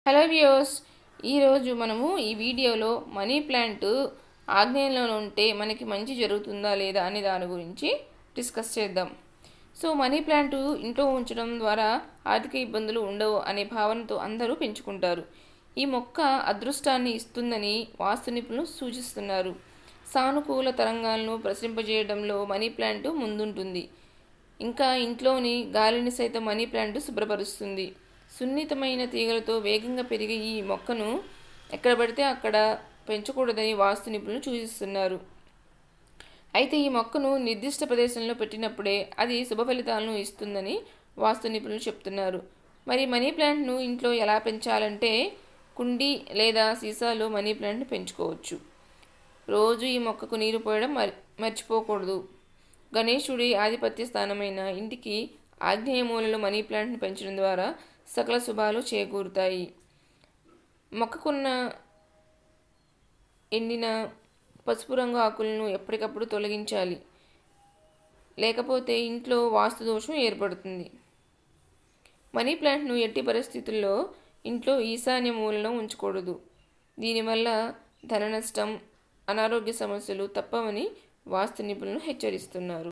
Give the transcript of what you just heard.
hello views ఈరోజు మనము ఈ వీడియోలో మనీ ప్లాంట్ ఆగ్నేయంలో ఉంటే మనకి మంచి జరుగుతుందా లేదా అనే దాని గురించి డిస్కస్ చేద్దాం సో మనీ ప్లాంట్ ఇంట్లో ఉంచడం ద్వారా ఆర్థిక ఇబ్బందులు ఉండవు అనే భావనతో అందరూ పెంచుకుంటారు ఈ మొక్క అదృష్టాన్ని ఇస్తుందని వాస్తు నిపుణులు సూచిస్తున్నారు సానుకూల తరంగాలను ప్రసరింపజేయడంలో మనీ ప్లాంట్ ముందుంటుంది ఇంకా ఇంట్లోని గాలిని సైతం మనీ ప్లాంట్ శుభ్రపరుస్తుంది సున్నితమైన తీగలతో వేగంగా పెరిగే ఈ మొక్కను ఎక్కడ పడితే అక్కడ పెంచకూడదని వాస్తు నిపుణులు సూచిస్తున్నారు అయితే ఈ మొక్కను నిర్దిష్ట ప్రదేశంలో పెట్టినప్పుడే అది శుభ ఫలితాలను ఇస్తుందని వాస్తు నిపుణులు చెప్తున్నారు మరి మనీ ప్లాంట్ను ఇంట్లో ఎలా పెంచాలంటే కుండీ లేదా సీసాలో మనీ ప్లాంట్ను పెంచుకోవచ్చు రోజు ఈ మొక్కకు నీరు పోయడం మరి మర్చిపోకూడదు గణేశుడి ఆధిపత్య స్థానమైన ఇంటికి ఆగ్నేయ మూలలో మనీ ప్లాంట్ను పెంచడం ద్వారా సకల శుభాలు చేకూరుతాయి మొక్కకున్న ఎండిన పసుపు రంగు ఆకులను ఎప్పటికప్పుడు తొలగించాలి లేకపోతే ఇంట్లో వాస్తు దోషం ఏర్పడుతుంది మనీ ప్లాంట్ను ఎట్టి పరిస్థితుల్లో ఇంట్లో ఈశాన్య మూలలో ఉంచకూడదు దీనివల్ల ధన నష్టం అనారోగ్య సమస్యలు తప్పవని వాస్తు నిపుణులు హెచ్చరిస్తున్నారు